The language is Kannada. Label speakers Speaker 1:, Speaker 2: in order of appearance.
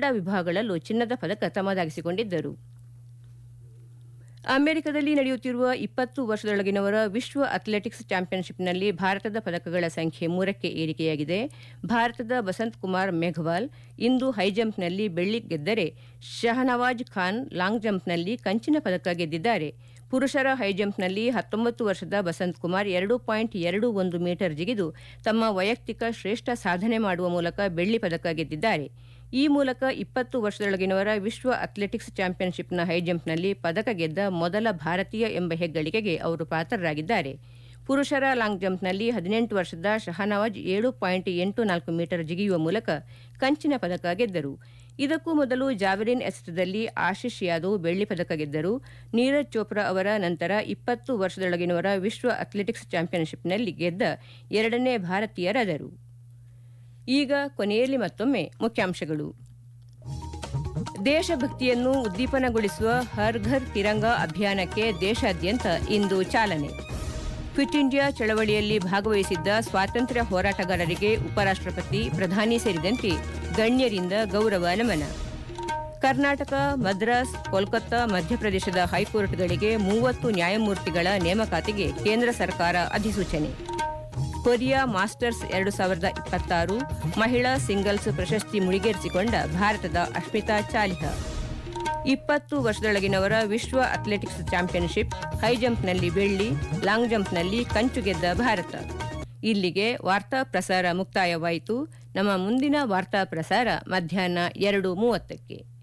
Speaker 1: ದೊಡ್ಡ ವಿಭಾಗಗಳಲ್ಲೂ ಚಿನ್ನದ ಪದಕ ತಮ್ಮದಾಗಿಸಿಕೊಂಡಿದ್ದರು ಅಮೆರಿಕದಲ್ಲಿ ನಡೆಯುತ್ತಿರುವ ಇಪ್ಪತ್ತು ವರ್ಷದೊಳಗಿನವರ ವಿಶ್ವ ಅಥ್ಲೆಟಿಕ್ಸ್ ಚಾಂಪಿಯನ್ಶಿಪ್ನಲ್ಲಿ ಭಾರತದ ಪದಕಗಳ ಸಂಖ್ಯೆ ಮೂರಕ್ಕೆ ಏರಿಕೆಯಾಗಿದೆ ಭಾರತದ ಬಸಂತ್ ಕುಮಾರ್ ಮೇಘವಾಲ್ ಇಂದು ಹೈಜಂಪ್ನಲ್ಲಿ ಬೆಳ್ಳಿ ಗೆದ್ದರೆ ಶಹನವಾಜ್ ಖಾನ್ ಲಾಂಗ್ ಜಂಪ್ನಲ್ಲಿ ಕಂಚಿನ ಪದಕ ಗೆದ್ದಿದ್ದಾರೆ ಪುರುಷರ ಹೈಜಂಪ್ನಲ್ಲಿ ಹತ್ತೊಂಬತ್ತು ವರ್ಷದ ಬಸಂತ್ ಕುಮಾರ್ ಎರಡು ಪಾಯಿಂಟ್ ಎರಡು ಒಂದು ಮೀಟರ್ ಜಿಗಿದು ತಮ್ಮ ವೈಯಕ್ತಿಕ ಶ್ರೇಷ್ಠ ಸಾಧನೆ ಮಾಡುವ ಮೂಲಕ ಬೆಳ್ಳಿ ಪದಕ ಗೆದ್ದಿದ್ದಾರೆ ಈ ಮೂಲಕ ಇಪ್ಪತ್ತು ವರ್ಷದೊಳಗಿನವರ ವಿಶ್ವ ಅಥ್ಲೆಟಿಕ್ಸ್ ಚಾಂಪಿಯನ್ಶಿಪ್ನ ಹೈಜಂಪ್ನಲ್ಲಿ ಪದಕ ಗೆದ್ದ ಮೊದಲ ಭಾರತೀಯ ಎಂಬ ಹೆಗ್ಗಳಿಕೆಗೆ ಅವರು ಪಾತ್ರರಾಗಿದ್ದಾರೆ ಪುರುಷರ ಲಾಂಗ್ ಜಂಪ್ನಲ್ಲಿ ಹದಿನೆಂಟು ವರ್ಷದ ಶಹನವಾಜ್ ಏಳು ಪಾಯಿಂಟ್ ಎಂಟು ನಾಲ್ಕು ಮೀಟರ್ ಜಿಗಿಯುವ ಮೂಲಕ ಕಂಚಿನ ಪದಕ ಗೆದ್ದರು ಇದಕ್ಕೂ ಮೊದಲು ಜಾವೆಲಿನ್ ಎಸೆತದಲ್ಲಿ ಆಶಿಷ್ ಯಾದವ್ ಬೆಳ್ಳಿ ಪದಕ ಗೆದ್ದರು ನೀರಜ್ ಚೋಪ್ರಾ ಅವರ ನಂತರ ಇಪ್ಪತ್ತು ವರ್ಷದೊಳಗಿನವರ ವಿಶ್ವ ಅಥ್ಲೆಟಿಕ್ಸ್ ಚಾಂಪಿಯನ್ಶಿಪ್ನಲ್ಲಿ ಗೆದ್ದ ಎರಡನೇ ಭಾರತೀಯರಾದರು ಈಗ ಕೊನೆಯಲ್ಲಿ ಮತ್ತೊಮ್ಮೆ ಮುಖ್ಯಾಂಶಗಳು ದೇಶಭಕ್ತಿಯನ್ನು ಉದ್ದೀಪನಗೊಳಿಸುವ ಹರ್ ಘರ್ ತಿರಂಗ ಅಭಿಯಾನಕ್ಕೆ ದೇಶಾದ್ಯಂತ ಇಂದು ಚಾಲನೆ ಕ್ವಿಟ್ ಇಂಡಿಯಾ ಚಳವಳಿಯಲ್ಲಿ ಭಾಗವಹಿಸಿದ್ದ ಸ್ವಾತಂತ್ರ್ಯ ಹೋರಾಟಗಾರರಿಗೆ ಉಪರಾಷ್ಟಪತಿ ಪ್ರಧಾನಿ ಸೇರಿದಂತೆ ಗಣ್ಯರಿಂದ ಗೌರವ ನಮನ ಕರ್ನಾಟಕ ಮದ್ರಾಸ್ ಕೋಲ್ಕತ್ತಾ ಮಧ್ಯಪ್ರದೇಶದ ಹೈಕೋರ್ಟ್ಗಳಿಗೆ ಮೂವತ್ತು ನ್ಯಾಯಮೂರ್ತಿಗಳ ನೇಮಕಾತಿಗೆ ಕೇಂದ್ರ ಸರ್ಕಾರ ಅಧಿಸೂಚನೆ ಕೊರಿಯಾ ಮಾಸ್ಟರ್ಸ್ ಎರಡು ಸಾವಿರದ ಇಪ್ಪತ್ತಾರು ಮಹಿಳಾ ಸಿಂಗಲ್ಸ್ ಪ್ರಶಸ್ತಿ ಮುಡಿಗೇರಿಸಿಕೊಂಡ ಭಾರತದ ಅಶ್ಮಿತಾ ಚಾಲಿಹಾ ಇಪ್ಪತ್ತು ವರ್ಷದೊಳಗಿನವರ ವಿಶ್ವ ಅಥ್ಲೆಟಿಕ್ಸ್ ಚಾಂಪಿಯನ್ಶಿಪ್ ಹೈಜಂಪ್ನಲ್ಲಿ ಬೆಳ್ಳಿ ಲಾಂಗ್ ಜಂಪ್ನಲ್ಲಿ ಕಂಚು ಗೆದ್ದ ಭಾರತ ಇಲ್ಲಿಗೆ ವಾರ್ತಾ ಪ್ರಸಾರ ಮುಕ್ತಾಯವಾಯಿತು ನಮ್ಮ ಮುಂದಿನ ವಾರ್ತಾ ಪ್ರಸಾರ ಮಧ್ಯಾಹ್ನ ಎರಡು ಮೂವತ್ತಕ್ಕೆ